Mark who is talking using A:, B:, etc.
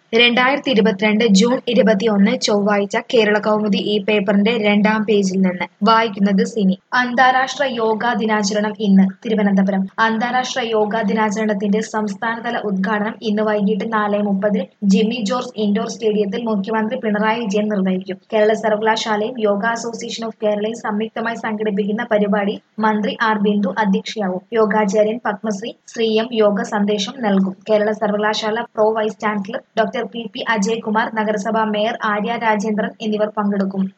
A: രണ്ടായിരത്തി ഇരുപത്തിരണ്ട് ജൂൺ ഇരുപത്തിയൊന്ന് ചൊവ്വാഴ്ച കേരള കൗമുദി ഈ പേപ്പറിന്റെ രണ്ടാം പേജിൽ നിന്ന് വായിക്കുന്നത് സിനി അന്താരാഷ്ട്ര യോഗാ ദിനാചരണം ഇന്ന് തിരുവനന്തപുരം അന്താരാഷ്ട്ര യോഗാ ദിനാചരണത്തിന്റെ സംസ്ഥാനതല ഉദ്ഘാടനം ഇന്ന് വൈകിട്ട് നാല് മുപ്പതിന് ജിമ്മി ജോർജ് ഇൻഡോർ സ്റ്റേഡിയത്തിൽ മുഖ്യമന്ത്രി പിണറായി വിജയൻ നിർവഹിക്കും കേരള സർവകലാശാലയും യോഗ അസോസിയേഷൻ ഓഫ് കേരളയും സംയുക്തമായി സംഘടിപ്പിക്കുന്ന പരിപാടി മന്ത്രി ആർ ബിന്ദു അധ്യക്ഷയാവും യോഗാചാര്യൻ പത്മശ്രീ ശ്രീ എം യോഗ സന്ദേശം നൽകും കേരള സർവകലാശാല pro vice chancellor doctor P P Ajayakumar നഗരസഭാ മേയർ ആര്യ രാജേന്ദ്രൻ എന്നിവർ പങ്കെടുക്കും